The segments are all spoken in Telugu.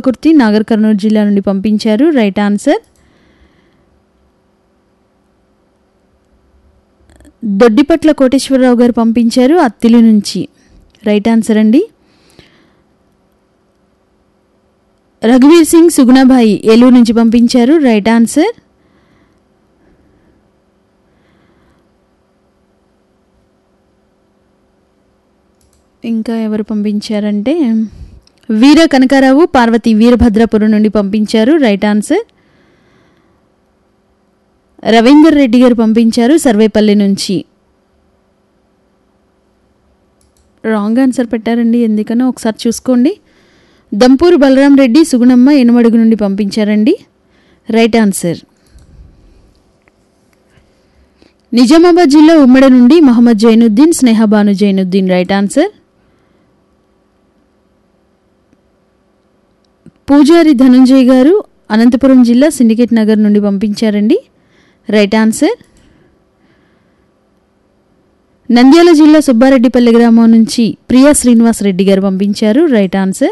కల్వకుర్తి నాగర్ కర్నూలు జిల్లా నుండి పంపించారు రైట్ ఆన్సర్ దొడ్డిపట్ల కోటేశ్వరరావు గారు పంపించారు అత్తిలి నుంచి రైట్ ఆన్సర్ అండి రఘువీర్ సింగ్ సుగుణాబాయి ఏలూరు నుంచి పంపించారు రైట్ ఆన్సర్ ఇంకా ఎవరు పంపించారంటే వీర కనకారావు పార్వతి వీరభద్రపురం నుండి పంపించారు రైట్ ఆన్సర్ రవీందర్ రెడ్డి గారు పంపించారు సర్వేపల్లి నుంచి రాంగ్ ఆన్సర్ పెట్టారండి ఎందుకనో ఒకసారి చూసుకోండి దంపూరు బలరాం రెడ్డి సుగుణమ్మ ఎనుమడుగు నుండి పంపించారండి రైట్ ఆన్సర్ నిజామాబాద్ జిల్లా ఉమ్మడి నుండి మహమ్మద్ జైనుద్దీన్ స్నేహబాను జైనుద్దీన్ రైట్ ఆన్సర్ పూజారి ధనుంజయ్ గారు అనంతపురం జిల్లా సిండికేట్ నగర్ నుండి పంపించారండి రైట్ ఆన్సర్ నంద్యాల జిల్లా సుబ్బారెడ్డిపల్లి గ్రామం నుంచి ప్రియా శ్రీనివాస్ రెడ్డి గారు పంపించారు రైట్ ఆన్సర్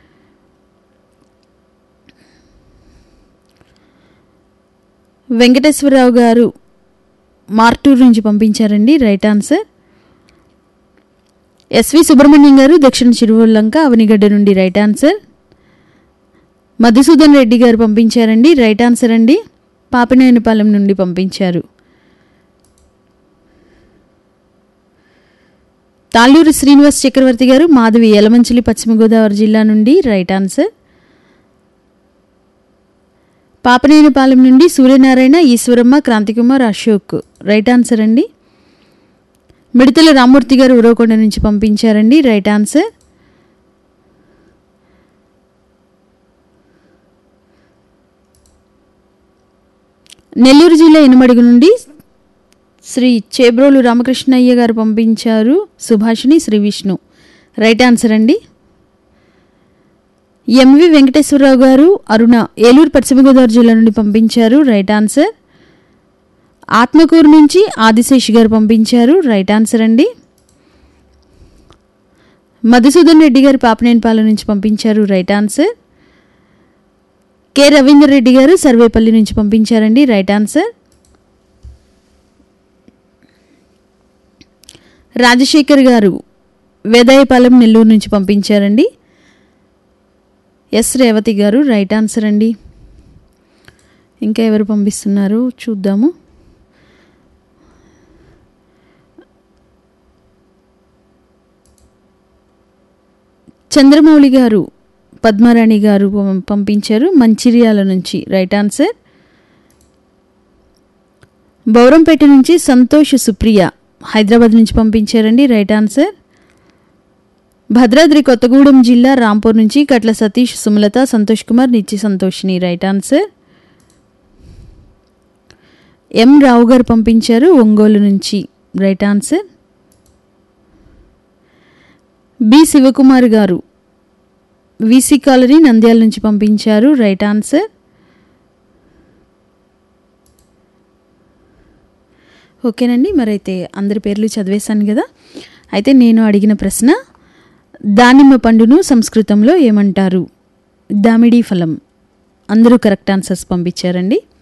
వెంకటేశ్వరరావు గారు మార్టూర్ నుంచి పంపించారండి రైట్ ఆన్సర్ ఎస్వి సుబ్రహ్మణ్యం గారు దక్షిణ చిరువల్లంక అవనిగడ్డ నుండి రైట్ ఆన్సర్ మధుసూదన్ రెడ్డి గారు పంపించారండి రైట్ ఆన్సర్ అండి పాపినేనిపాలెం నుండి పంపించారు తాళ్ళూరు శ్రీనివాస్ చక్రవర్తి గారు మాధవి యలమంచిలి పశ్చిమ గోదావరి జిల్లా నుండి రైట్ ఆన్సర్ పాపనేనిపాలెం నుండి సూర్యనారాయణ ఈశ్వరమ్మ క్రాంతికుమార్ అశోక్ రైట్ ఆన్సర్ అండి మిడతల రామూర్తి గారు ఉరవకొండ నుంచి పంపించారండి రైట్ ఆన్సర్ నెల్లూరు జిల్లా ఇనుమడుగు నుండి శ్రీ చేబ్రోలు రామకృష్ణయ్య గారు పంపించారు సుభాషిణి శ్రీ విష్ణు రైట్ ఆన్సర్ అండి ఎంవి వెంకటేశ్వరరావు గారు అరుణ ఏలూరు పశ్చిమ గోదావరి జిల్లా నుండి పంపించారు రైట్ ఆన్సర్ ఆత్మకూరు నుంచి ఆదిశేష్ గారు పంపించారు రైట్ ఆన్సర్ అండి మధుసూదన్ రెడ్డి గారు పాపనేనిపాలెం నుంచి పంపించారు right answer K Ravinder Reddy garu Sarvepalli నుంచి పంపించారండి రైట్ ఆన్సర్ రాజశేఖర్ గారు వేదాయపాలెం నెల్లూరు నుంచి పంపించారండి ఎస్ రేవతి గారు రైట్ ఆన్సర్ అండి ఇంకా ఎవరు పంపిస్తున్నారు చూద్దాము చంద్రమౌళి గారు పద్మరాణి గారు పం- పంపించారు మంచిర్యాల నుంచి రైట్ ఆన్సర్ బౌరంపేట నుంచి సంతోష్ సుప్రియ హైదరాబాద్ నుంచి పంపించారండి రైట్ ఆన్సర్ భద్రాద్రి కొత్తగూడెం జిల్లా రాంపూర్ నుంచి కట్ల సతీష్ సుమలత సంతోష్ కుమార్ నిత్య సంతోష్ని రైట్ ఆన్సర్ ఎం రావు గారు పంపించారు ఒంగోలు నుంచి రైట్ ఆన్సర్ బి శివకుమార్ గారు వీసీ కాలనీ నంద్యాల నుంచి పంపించారు రైట్ ఆన్సర్ ఓకేనండి మరైతే అందరి పేర్లు చదివేశాను కదా అయితే నేను అడిగిన ప్రశ్న దానిమ్మ పండును సంస్కృతంలో ఏమంటారు దామిడి ఫలం అందరూ కరెక్ట్ ఆన్సర్స్ పంపించారండి